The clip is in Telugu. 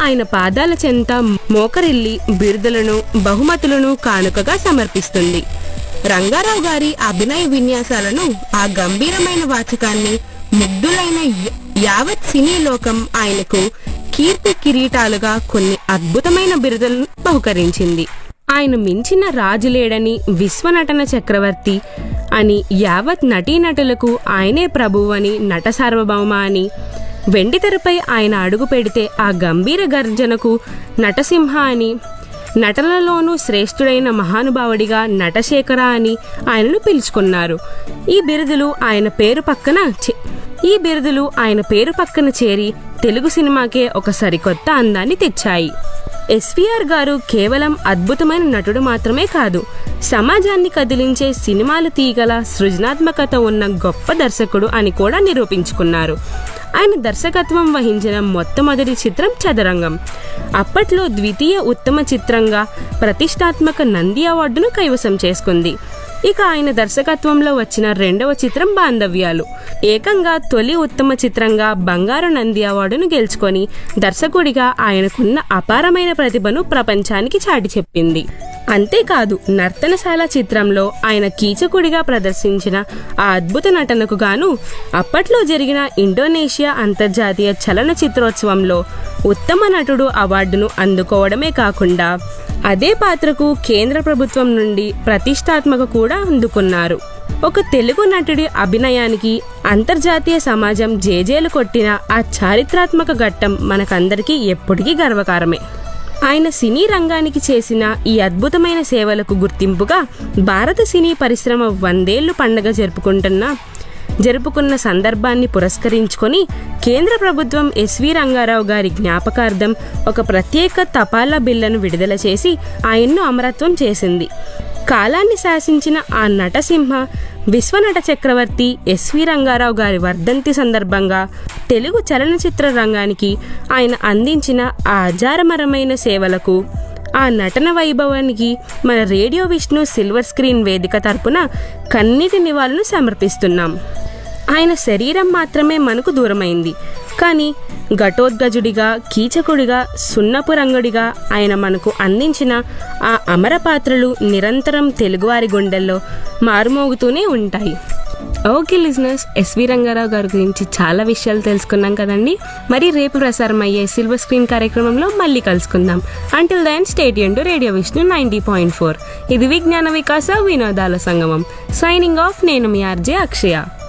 ఆయన పాదాల చెంత మోకరిల్లి బిరుదులను బహుమతులను కానుకగా సమర్పిస్తుంది రంగారావు గారి అభినయ విన్యాసాలను ఆ గంభీరమైన వాచకాన్ని ముగ్ధులైన య- యావత్ సినీ లోకం ఆయనకు కీర్తి కిరీటాలుగా కొన్ని అద్భుతమైన బిరుదులను బహుకరించింది ఆయన మించిన రాజు లేడని విశ్వనటన చక్రవర్తి అని యావత్ నటీనటులకు ఆయనే ప్రభువు అని నట సార్వభౌమ అని వెండితెరపై ఆయన అడుగు పెడితే ఆ గంభీర గర్జనకు నటసింహ అని నటనలోనూ శ్రేష్ఠుడైన మహానుభావుడిగా నటశేఖర అని ఆయనను పిలుచుకున్నారు ఈ బిరుదులు ఆయన పేరు పక్కన చే- ఈ బిరుదులు ఆయన పేరు పక్కన చేరి తెలుగు సినిమాకే ఒక సరికొత్త అందాన్ని తెచ్చాయి ఎస్వీఆర్ గారు కేవలం అద్భుతమైన నటుడు మాత్రమే కాదు సమాజాన్ని కదిలించే సినిమాలు తీగల సృజనాత్మకత ఉన్న గొప్ప దర్శకుడు అని కూడా నిరూపించుకున్నారు ఆయన దర్శకత్వం వహించిన మొట్టమొదటి చిత్రం చదరంగం అప్పట్లో ద్వితీయ ఉత్తమ చిత్రంగా ప్రతిష్టాత్మక నంది అవార్డును కైవసం చేసుకుంది ఇక ఆయన దర్శకత్వంలో వచ్చిన రెండవ చిత్రం బాంధవ్యాలు ఏకంగా తొలి ఉత్తమ చిత్రంగా బంగారు నంది అవార్డును గెలుచుకొని దర్శకుడిగా ఆయనకున్న అపారమైన ప్రతిభను ప్రపంచానికి చాటి చెప్పింది అంతేకాదు నర్తనశాల చిత్రంలో ఆయన కీచకుడిగా ప్రదర్శించిన ఆ అద్భుత నటనకు గాను అప్పట్లో జరిగిన ఇండోనేషియా అంతర్జాతీయ చలన చిత్రోత్సవంలో ఉత్తమ నటుడు అవార్డును అందుకోవడమే కాకుండా అదే పాత్రకు కేంద్ర ప్రభుత్వం నుండి ప్రతిష్టాత్మక కూడా అందుకున్నారు ఒక తెలుగు నటుడి అభినయానికి అంతర్జాతీయ సమాజం జేజేలు కొట్టిన ఆ చారిత్రాత్మక ఘట్టం మనకందరికీ ఎప్పటికీ గర్వకారమే ఆయన సినీ రంగానికి చేసిన ఈ అద్భుతమైన సేవలకు గుర్తింపుగా భారత సినీ పరిశ్రమ వందేళ్లు పండగ జరుపుకుంటున్న జరుపుకున్న సందర్భాన్ని పురస్కరించుకొని కేంద్ర ప్రభుత్వం ఎస్వి రంగారావు గారి జ్ఞాపకార్థం ఒక ప్రత్యేక తపాలా బిల్లను విడుదల చేసి ఆయన్ను అమరత్వం చేసింది కాలాన్ని శాసించిన ఆ నటసింహ విశ్వనట చక్రవర్తి ఎస్వి రంగారావు గారి వర్ధంతి సందర్భంగా తెలుగు చలనచిత్ర రంగానికి ఆయన అందించిన ఆ అజారమరమైన సేవలకు ఆ నటన వైభవానికి మన రేడియో విష్ణు సిల్వర్ స్క్రీన్ వేదిక తరపున కన్నీటి నివాళులు సమర్పిస్తున్నాం ఆయన శరీరం మాత్రమే మనకు దూరమైంది కానీ ఘటోద్గజుడిగా కీచకుడిగా సున్నపు రంగుడిగా ఆయన మనకు అందించిన ఆ అమర పాత్రలు నిరంతరం తెలుగువారి గుండెల్లో మారుమోగుతూనే ఉంటాయి ఓకే లిజినెస్ ఎస్వి రంగారావు గారి గురించి చాలా విషయాలు తెలుసుకున్నాం కదండి మరి రేపు ప్రసారం అయ్యే సిల్వర్ స్క్రీన్ కార్యక్రమంలో మళ్ళీ కలుసుకుందాం until then stay tuned to radio Vishnu ninety point four ఇది విజ్ఞాన వికాస వినోదాల సంగమం సైనింగ్ ఆఫ్ నేను మీ ఆర్జే అక్షయ